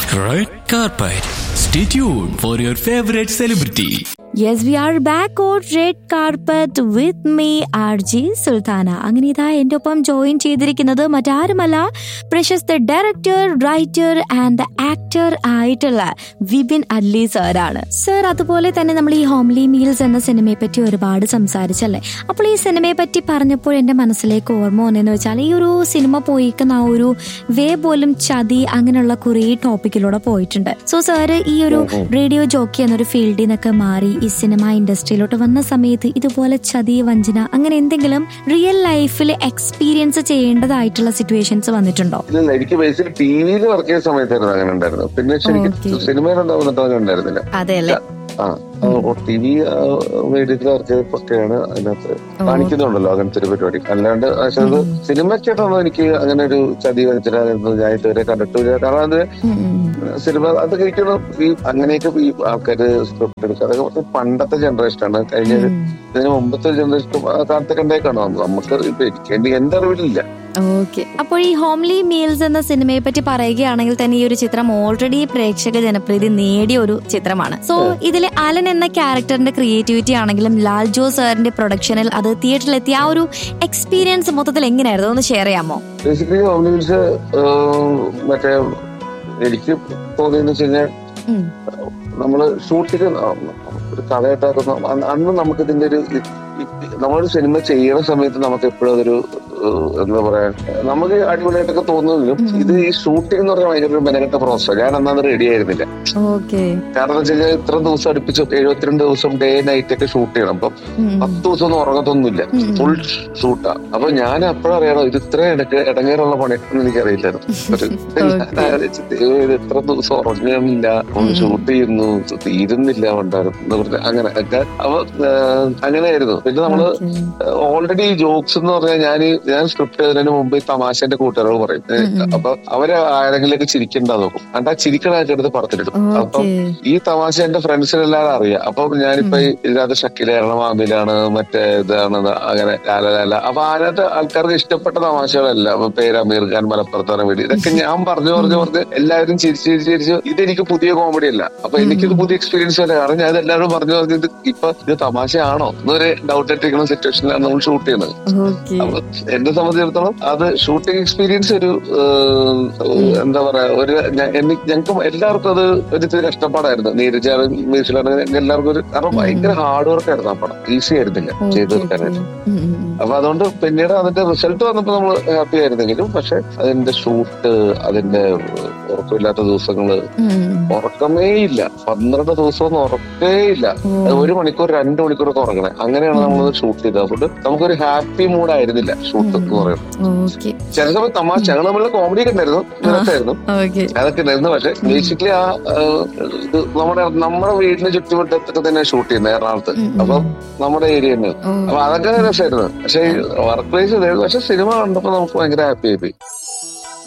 Red carpet. Stay tuned for your favorite celebrity. Yes we are back on red carpet with me R J Sultana അങ്ങനെ ഇതാ എൻ്റെ ഒപ്പം join ചെയ്തിരിക്കുന്നത് മറ്റാരുമല്ല പ്രശസ്ത ഡയറക്ടർ റൈറ്റർ ആൻഡ് ആക്ടർ ആയിട്ടുള്ള വിപിൻ അല്ലി സാറാണ് സർ അതുപോലെ തന്നെ നമ്മൾ ഈ ഹോംലി മീൽസ് എന്ന സിനിമയെ പറ്റി ഒരുപാട് സംസാരിച്ചല്ലേ അപ്പോൾ ഈ സിനിമയെ പറ്റി പറഞ്ഞപ്പോൾ എൻ്റെ മനസ്സിലേക്ക് ഓർമ്മ വന്നതെന്ന് വെച്ചാൽ ഈ ഒരു സിനിമ പോയിക്കുന്ന ആ ഒരു വേ പോലും ചതി അങ്ങനെയുള്ള കുറേ ടോപ്പിക്കിലൂടെ പോയിട്ടുണ്ട് സോ സാറ് ഈ ഒരു റേഡിയോ ജോക്കി എന്നൊരു ഫീൽഡിൽ നിന്നൊക്കെ മാറി ഈ സിനിമ ഇൻഡസ്ട്രിയിലോട്ട് വന്ന സമയത്ത് ഇതുപോലെ ചതി വഞ്ചന അങ്ങനെ എന്തെങ്കിലും റിയൽ ലൈഫിൽ എക്സ്പീരിയൻസ് ചെയ്യേണ്ടതായിട്ടുള്ള സിറ്റുവേഷൻസ് വന്നിട്ടുണ്ടോ ഇല്ല എനിക്ക് ബേസിക്കലി ടി വിയിൽ വർക്ക് ചെയ്യുന്ന സമയത്തായിരുന്നു അങ്ങനെ ഉണ്ടായിരുന്നു പിന്നെ ശരിക്കും Okay. സിനിമയിലുണ്ടാവുന്നിട്ട് അങ്ങനെ ഉണ്ടായിരുന്നില്ല അതെ അല്ലേ ആ ടി വി മീഡിയത്തിൽ വർക്ക് ചെയ്തപ്പോഴൊക്കെയാണ് അതിനകത്ത് കാണിക്കുന്നുണ്ടല്ലോ അങ്ങനത്തെ ഒരു പരിപാടി അല്ലാണ്ട് പക്ഷെ അത് സിനിമയ്ക്കായിട്ടൊന്നും എനിക്ക് അങ്ങനെ ഒരു ചതി വെച്ചിട്ട് ഞാൻ ഇതുവരെ കണ്ടിട്ടില്ല കാരണം അത് സിനിമ അത് കഴിക്കണം ഈ അങ്ങനെയൊക്കെ ഈ ആൾക്കാര് സ്ക്രിപ്റ്റ് എടുക്കുക അതൊക്കെ കുറച്ച് പണ്ടത്തെ ജനറേഷനാണ് കഴിഞ്ഞ ഒരു- ഇതിന് മുമ്പത്തെ ജനറേഷൻ കാലത്തൊക്കെ ഉണ്ടായിക്കാണോ നമുക്ക് ഇപ്പൊ എനിക്ക് എന്റെ എന്റെ അറിവിലില്ല ഓക്കെ അപ്പോൾ ഈ ഹോംലി മീൽസ് എന്ന സിനിമയെ പറ്റി പറയുകയാണെങ്കിൽ തന്നെ ഈ ഒരു ചിത്രം ഓൾറെഡി പ്രേക്ഷക ജനപ്രീതി നേടിയ ഒരു ചിത്രമാണ് സോ ഇതിലെ അലൻ എന്ന ക്യാരക്ടറിന്റെ ക്രിയേറ്റിവിറ്റി ആണെങ്കിലും ലാൽ ജോ സാറിന്റെ പ്രൊഡക്ഷനിൽ അത് തിയേറ്ററിലെത്തിയ ആ ഒരു എക്സ്പീരിയൻസ് മൊത്തത്തിൽ എങ്ങനെയായിരുന്നു ഒന്ന് ഷെയർ ചെയ്യാമോ ബേസിക്കലി ഓംനിമിൽസ് മറ്റേ എനിക്ക് തോന്നിയെന്ന് വെച്ച് കഴിഞ്ഞാൽ ഉം. നമ്മള് ഷൂട്ടിങ് ഒരു കഥയായിട്ടാക്കുന്ന അന്ന് അന്ന് നമുക്ക് ഇതിന്റെ ഒരു ഇ- ഇ- നമ്മളൊരു സിനിമ ചെയ്യണ സമയത്ത് നമുക്ക് എപ്പോഴും അതൊരു ഏഹ്, എന്താ പറയാ നമുക്ക് അടിപൊളിയായിട്ടൊക്കെ തോന്നുമെങ്കിലും ഇത് ഈ ഷൂട്ടിംഗ് എന്ന് പറഞ്ഞാൽ ഭയങ്കര ഒരു മെനക്കെട്ട പ്രോസസ് ഞാൻ അന്നത് റെഡി ആയിരുന്നില്ല ഓക്കെ കാരണം എന്ന് വെച്ച് കഴിഞ്ഞാൽ ഇത്ര ദിവസം അടുപ്പിച്ച് എഴുപത്തിരണ്ട് ദിവസം ഡേ നൈറ്റ് ഒക്കെ ഷൂട്ട് ചെയ്യണം അപ്പം പത്ത് ദിവസം ഒന്നും ഉറങ്ങത്തൊന്നുമില്ല ഫുൾ ഷൂട്ടാ അപ്പൊ ഞാൻ അപ്പോഴറിയണം ഇത് ഇത്ര ഇടക്ക് ഇടങ്ങേറുള്ള പണിയൊന്നും എനിക്കറിയില്ലായിരുന്നു ഒരു ഞാൻ ആലോചിച്ചു, ദൈവമേ, ഇത് ഇത്ര ദിവസം ഉറങ്ങുന്നില്ല ഷൂട്ട് ചെയ്യുന്നു തീരുന്നില്ല ഉണ്ടായിരുന്നു പറഞ്ഞ് അങ്ങനെ ഒക്കെ അപ്പൊ ഏഹ്, അങ്ങനെയായിരുന്നു പിന്നെ നമ്മള് ഓൾറെഡി ജോക്സ് എന്ന് പറഞ്ഞാൽ ഞാൻ ഞാൻ സ്ക്രിപ്റ്റ് എഴുതുന്നതിന് മുമ്പ് ഈ തമാശന്റെ കൂട്ടുകാരോട് പറയും ഏഹ്, അപ്പൊ അവര് ആരെങ്കിലൊക്കെ ചിരിക്കണ്ടാ നോക്കും എന്നിട്ട് ആ ചിരിക്കണൊക്കെ എടുത്ത് പറഞ്ഞിടും അപ്പം ഈ തമാശ എന്റെ ഫ്രണ്ട്സിനെല്ലാരും അറിയാം അപ്പൊ ഞാനിപ്പോ ഈ ഇതിനകത്ത് ഷക്കിലാണ് മാമിലാണ് മറ്റേ ഇതാണ് ഇത് അങ്ങനെ ലാലലാല അപ്പൊ അതിനകത്ത് ആൾക്കാർക്ക് ഇഷ്ടപ്പെട്ട തമാശകളല്ല അപ്പൊ പേര് അമീർ ഖാൻ മലപ്പുറത്താണ് വീട് ഇതൊക്കെ ഞാൻ പറഞ്ഞു പറഞ്ഞു പറഞ്ഞ് എല്ലാവരും ചിരിച്ച് ചിരിച്ച് ചിരിച്ച് ഇതെനിക്ക് പുതിയ കോമഡി അല്ല അപ്പൊ എനിക്കിത് പുതിയ എക്സ്പീരിയൻസ് അല്ല കാരണം ഞാൻ ഇതെല്ലാവരും പറഞ്ഞു പറഞ്ഞു ഇത് ഇപ്പൊ ഇത് തമാശയാണോ എന്നൊരു ഡൗട്ട് ഇട്ടിരിക്കുന്ന സിറ്റുവേഷനിലാണ് നമ്മൾ ഷൂട്ട് ചെയ്യുന്നത് ഓക്കെ അപ്പൊ എന്നെ സംബന്ധിച്ചിടത്തോളം അത് ഷൂട്ടിംഗ് എക്സ്പീരിയൻസ് ഒരു ഏഹ്, എന്താ പറയാ ഒരു ഞ- എനിക്ക് ഞങ്ങൾക്ക് എല്ലാവർക്കും അത് ഒരു ഇത്തിരി കഷ്ടപ്പാടായിരുന്നു നീരജാണ് മീസിലാണ് എല്ലാവർക്കും ഒരു കാരണം ഭയങ്കര ഹാർഡ് വർക്ക് ആയിരുന്നു ആ പടം ഈസി ആയിരുന്നില്ല ചെയ്തു തീർക്കാനായിട്ട് അപ്പൊ അതുകൊണ്ട് പിന്നീട് അതിന്റെ റിസൾട്ട് വന്നപ്പോ നമ്മൾ ഹാപ്പി ആയിരുന്നെങ്കിലും പക്ഷെ അതിന്റെ ഷൂട്ട് അതിന്റെ ഉറക്കമില്ലാത്ത ദിവസങ്ങള് ഉറക്കമേ ഇല്ല പന്ത്രണ്ട് ദിവസമൊന്നും ഉറക്കേ ഇല്ല ഒരു മണിക്കൂർ രണ്ട് മണിക്കൂറൊക്കെ ഉറങ്ങണേ അങ്ങനെയാണ് നമ്മൾ ഷൂട്ട് ചെയ്തത് അതുകൊണ്ട് നമുക്കൊരു ഹാപ്പി മൂഡ് ആയിരുന്നില്ല ഷൂട്ട് എന്ന് പറയുന്നത് ഓക്കെ ചില സമയത്ത് തമാശ ഞങ്ങൾ തമ്മിലുള്ള കോമഡി ഒക്കെ ഉണ്ടായിരുന്നു രസമായിരുന്നു ഓക്കെ അതൊക്കെ ഉണ്ടായിരുന്നു പക്ഷെ ബേസിക്കലി ആ ആ, ഇത് നമ്മുടെ നമ്മുടെ വീടിന് ചുറ്റുവട്ടത്തൊക്കെ തന്നെ ഷൂട്ട് ചെയ്യുന്നത് എറണാകുളത്ത് അപ്പൊ നമ്മുടെ ഏരിയ തന്നെ അപ്പൊ അതൊക്കെ രസമായിരുന്നു പക്ഷെ വർക്ക് പ്ലേസ് പക്ഷെ സിനിമ കണ്ടപ്പോ നമുക്ക് ഭയങ്കര ഹാപ്പി ആയിപ്പോയി